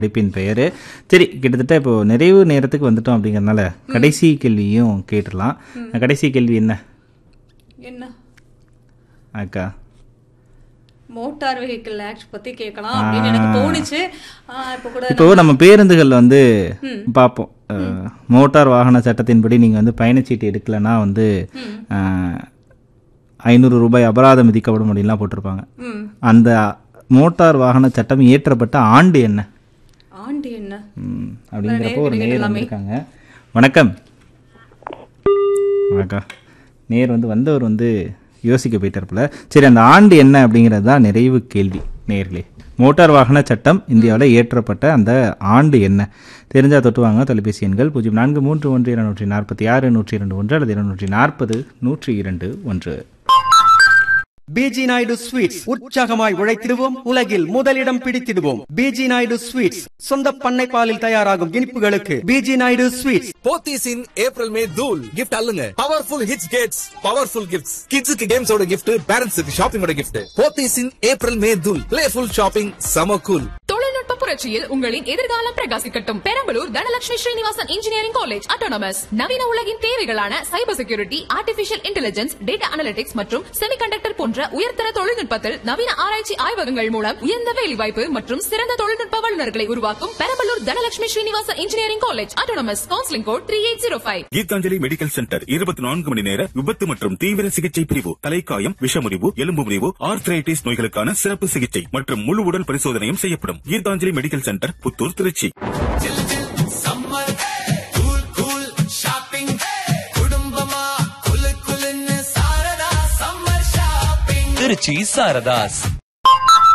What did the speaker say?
படிப்பின் பெயர் சரி கிட்டத்தட்ட இப்போ நிறைவு நேரத்துக்கு வந்துட்டோம் அப்படிங்கறதுனால கடைசி கேள்வியும் கேட்டுடலாம் கடைசி கேள்வி என்ன என்ன அக்கா மோட்டார் வெஹிக்கிள் ஆக்ட் பத்தி கேட்கலாம் அப்படின்னு எனக்கு தோணுச்சு ஆ, இப்ப கூட இப்போ நம்ம பேருந்துகள் வந்து பார்ப்போம் அஹ், மோட்டார் வாகன சட்டத்தின்படி நீங்கள் வந்து பயணச்சீட்டு எடுக்கலைன்னா வந்து ஐநூறு ரூபாய் அபராதம் விதிக்கப்படும் அப்படின்லாம் போட்டிருப்பாங்க ம் அந்த மோட்டார் வாகன சட்டம் இயற்றப்பட்ட ஆண்டு என்ன ஆண்டு என்ன ம், அப்படிங்கிறப்போ ஒரு நேர் வந்திருக்காங்க வணக்கம் வணக்கம் நேர் வந்து வந்தவர் வந்து யோசிக்க போயிட்டார்ல சரி அந்த ஆண்டு என்ன அப்படிங்கிறது தான் நிறைவு கேள்வி நேர்களே மோட்டார் வாகன சட்டம் இந்தியாவில் இயற்றப்பட்ட அந்த ஆண்டு என்ன தெரிஞ்சால் தொட்டுவாங்க தொலைபேசி எண்கள் பூஜ்ஜியம் நான்கு மூன்று ஒன்று இருநூற்றி நாற்பத்தி ஆறு நூற்றி இரண்டு ஒன்று அல்லது இருநூற்றி நாற்பது நூற்றி இரண்டு ஒன்று பிஜி நாயுடு ஸ்வீட்ஸ் உற்சாகமாய் உழைத்திடுவோம் உலகில் முதலிடம் பிடித்திடுவோம் பிஜி நாயுடு ஸ்வீட்ஸ் சொந்த பண்ணை பாலில் தயாராகும் இனிப்புகளுக்கு PG Naidu sweets Pothys in April May தூல் கிஃப்ட் அல்லுங்க powerful hits gets powerful gifts கிட்ஸுக்கு கேம்ஸோட கிஃப்ட் பேரண்ட்ஸுக்கு ஷாப்பிங்கோட gift Pothys in April May தூல் பிளேஃபுல் ஷாப்பிங் சம கூல் தொழில்நுட்ப புரட்சியில் உங்களின் எதிர்காலம் பிரகாசிக்கட்டும் Perambalur Dhanalakshmi Srinivasan engineering college autonomous நவீன உலகின் தேவைகளான cyber security artificial intelligence data analytics மற்றும் செமிகண்டக்டர் போன்ற உயர்தர தொழில்நுட்பத்தில் நவீன ஆராய்ச்சி ஆய்வகங்கள் மூலம் உயர்ந்த வேலைவாய்ப்பு மற்றும் சிறந்த தொழில்நுட்ப வல்லுநர்களை உருவாக்கும் Perambalur Dhanalakshmi Srinivasan engineering college autonomous counselling code three eight zero five Geethanjali medical centre இருபத்தி நான்கு மணி நேர விபத்து மற்றும் தீவிர சிகிச்சை பிரிவு தலைக்காயம் விஷமுறிவு எலும்பு முறிவு ஆர்த்ரைட்டிஸ் நோய்களுக்கான சிறப்பு சிகிச்சை மற்றும் முழு உடல் பரிசோதனையும் செய்யப்படும் Geethanjali medical centre Puthur Trichy summer cool cool shopping குடும்பமா குலு குலுன்னு சாரதா சம்மர் ஷாப்பிங் திருச்சி சாரதாஸ்